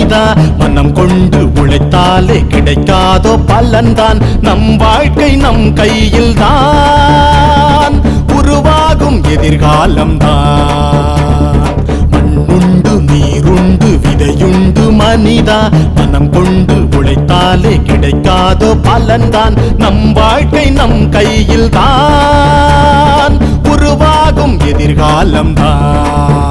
மனிதா மனம் கொண்டு உழைத்தாலே கிடைக்காதோ பலன்தான் நம் வாழ்க்கை நம் கையில் தான் உருவாகும் எதிர்காலம் தான் மண்ணுண்டு நீருண்டு விதையுண்டு மனிதா மனம் கொண்டு உழைத்தாலே கிடைக்காதோ பலன்தான் நம் வாழ்க்கை நம் கையில் தான் உருவாகும் எதிர்காலம் தான்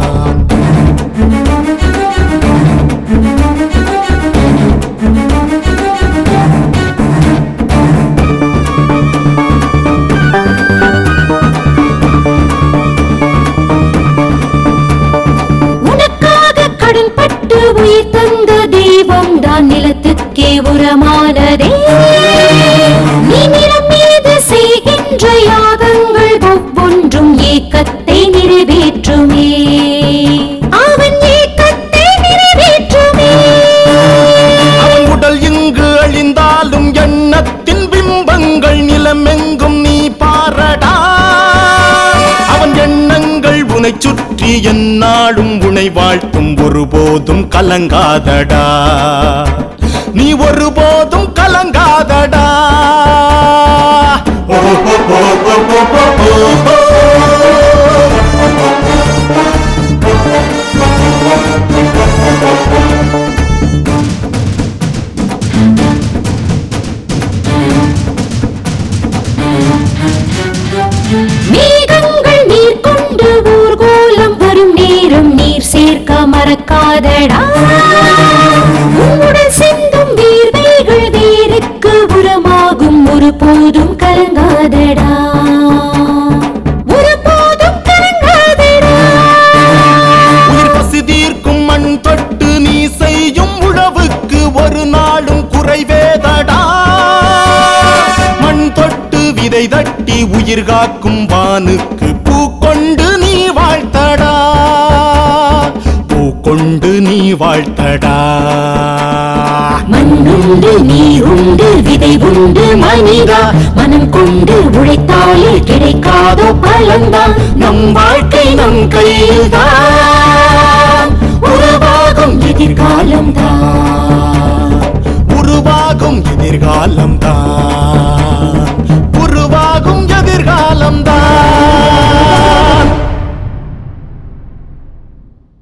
உனக்காக கடன் பட்டு உயிர் தந்த தெய்வம் தான் நிலத்துக்கே உரமானதே நீ நிலம் மீது செய்கின்ற யாகங்கள் ஒவ்வொன்றும் ஏக்கத்தை நிறைவேற்றுமே அவன் ஏக்கத்தை நிறைவேற்றுமே அவன் உடல் இங்கு அழிந்தாலும் எண்ணத்தின் பிம்பங்கள் நிலமெங்கும் நீ பாரடா அவன் எண்ணங்கள் உனை சுற்றி எந்நாளும் உனை வாழ்த்தும் ஒருபோதும் கலங்காதடா நீ ஒருபோதும் கலங்காதடா ஓ, ஓ, ஓ, ஓ, ஓ, ஓ, ஓ, ஓ. மேகங்கள் நீர் கொண்டு ஊர்கோலம் வரும் நேரம் நீர் சேர்க்க மறக்காதடா உன்னுடன் சிந்தும் வேர்வைகள் வேருக்கு உரமாகும் ஒரு போதும் கலங்காதடா ஒரு போதும் கலங்காதடா உயிர் பசி தீர்க்கும் மண் தொட்டு நீ செய்யும் உழவுக்கு ஒரு நாளும் குறைவேதடா மண் தொட்டு விதை தட்டி உயிர் காக்கும் வானுக்கு பூ கொண்டு நீ வாழ்த்தடா பூ கொண்டு நீ வாழ்த்தடா மண்ணுண்டு நீருண்டு விதை உண்டு மனிதா மனம் கொண்டு உழைத்தாலே கிடைக்காதோ பலன்தான் நம் வாழ்க்கை நம் கையில் தான் உருவாகும் எதிர்காலம் தான் உருவாகும் எதிர்காலம் தான்